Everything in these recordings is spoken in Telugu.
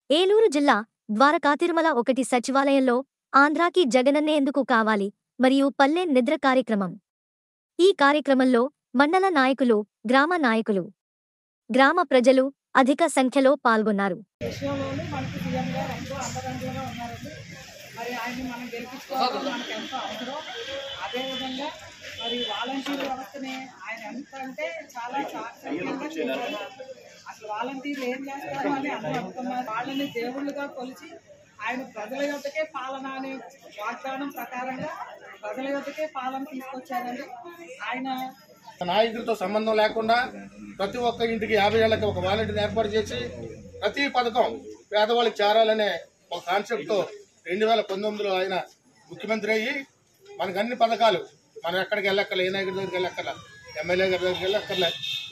ఏలూరు జిల్లా ద్వారకా తిరుమల ఒకటి సచివాలయంలో ఆంధ్రాకి జగనన్నే ఎందుకు కావాలి మరియు పల్లె నిద్ర కార్యక్రమం ఈ కార్యక్రమంలో మండల నాయకులు గ్రామ నాయకులు గ్రామ ప్రజలు అధిక సంఖ్యలో పాల్గొన్నారు విషయంలోనూ మనకి సీఎం గారు ఎంతో అండదండలుగా ఉన్నారండి మరి ఆయన్ని మనం గెలిపించుకోవడం మనకు ఎంతో అవసరం అదేవిధంగా మరి వాలంటీర్ వ్యవస్థని ఆయన ఎంత అంటే చాలా చాకచక్యంగా చేశారు అసలు వాలంటీర్లు ఏం చేస్తారు అని అందరూ అనుకున్నారు వాళ్ళని దేవుళ్ళుగా కొలిచి ఆయన ప్రజల యొద్దకే పాలన అనే వాగ్దానం ప్రకారంగా ప్రజల యొద్దకే పాలన తీసుకొచ్చారండి ఆయన నాయకులతో సంబంధం లేకుండా ప్రతి ఒక్క ఇంటికి యాభై ఏళ్ళకి ఒక వాలంటీర్ ఏర్పాటు చేసి ప్రతి పథకం పేదవాళ్ళకి చేరాలనే ఒక కాన్సెప్ట్తో రెండు వేల పంతొమ్మిదిలో ఆయన ముఖ్యమంత్రి అయ్యి మనకు అన్ని పథకాలు మనం ఎక్కడికి వెళ్ళక్కర్లే ఏ నాయకుడి దగ్గరికి వెళ్ళక్కర్లే ఎమ్మెల్యే గారి దగ్గరికి వెళ్ళక్కర్లే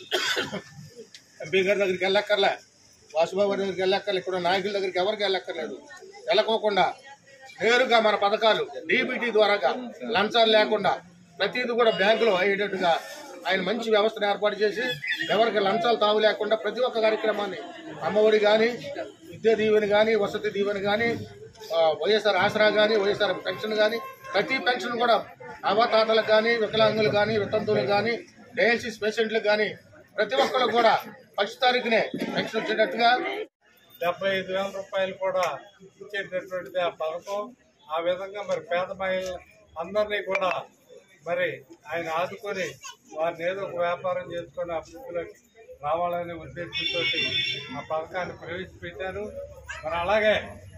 ఎంపీ గారి దగ్గరికి వెళ్ళక్కర్లే వాసుబాబు గారి దగ్గరికి వెళ్ళక్కర్లే ఇక్కడ ఉన్న నాయకుల దగ్గరికి ఎవరికి వెళ్ళక్కర్లేదు వెళ్ళకోకుండా నేరుగా మన పథకాలు డీబీటీ ద్వారాగా లంచాలు లేకుండా ప్రతిదీ కూడా బ్యాంకులో అయ్యేటట్టుగా ఆయన మంచి వ్యవస్థను ఏర్పాటు చేసి ఎవరికి లంచాలు తావు లేకుండా ప్రతి ఒక్క కార్యక్రమాన్ని అమ్మఒడి కానీ విద్యా దీవెన కానీ వసతి దీవెన కానీ ఆ, వైఎస్ఆర్ ఆసరా కానీ వైఎస్ఆర్ పెన్షన్ కానీ ప్రతి పెన్షన్ కూడా అవతాతలకు కానీ వికలాంగులు కానీ వితంతువులు కానీ డయాలసిస్ పేషెంట్లకు కానీ ప్రతి ఒక్కరికి కూడా ఫస్ట్ తారీఖునే పెన్షన్ వచ్చేటట్టుగా డెబ్బై ఐదు వేల రూపాయలు కూడా ఇచ్చేటటువంటిది ఆ పథకం ఆ విధంగా మరి పేద మహిళలు అందరినీ కూడా మరి ఆయన ఆదుకొని వారిని ఏదో ఒక వ్యాపారం చేసుకొని అభివృద్ధిలోకి రావాలనే ఉద్దేశంతో ఆ పథకాన్ని ప్రవేశపెట్టారు మరి అలాగే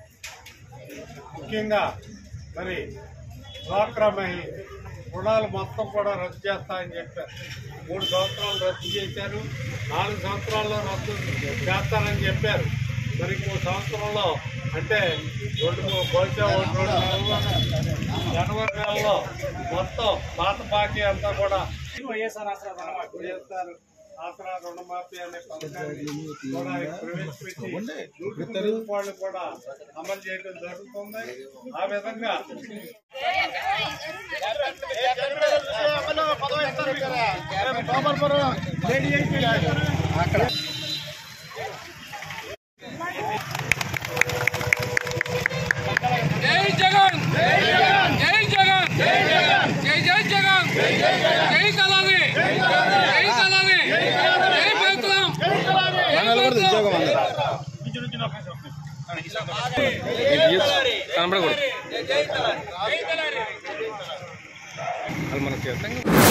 ముఖ్యంగా మరి డ్వాక్రా మహిళలు రుణాలు మొత్తం కూడా రద్దు చేస్తామని చెప్పారు మూడు సంవత్సరాలు రద్దు చేశారు నాలుగు సంవత్సరాల్లో రద్దు చేస్తారని చెప్పారు మరి ఇంకో సంవత్సరంలో అంటే రెండు మూడు బహుశా ఒక రెండు నెలల్లో జనవరి నెలలో మొత్తం పాత బాకీ అంతా కూడా వైఎస్ఆర్ ఆసరా రుణమాఫీ వైఎస్ఆర్ ఆసరా రుణమాఫీ అనే పథకాన్ని కూడా ఆయన ప్రవేశపెట్టి నూటికి నూరు రూపాయలు కూడా అమలు చేయడం జరుగుతుంది ఆ విధంగా జై జగన్ జై జగన్ జై జగన్ జై జగన్ జై జై జగన్ జై జై కలాలి జై కలాలి జై పెంకులం కనబడకూడదు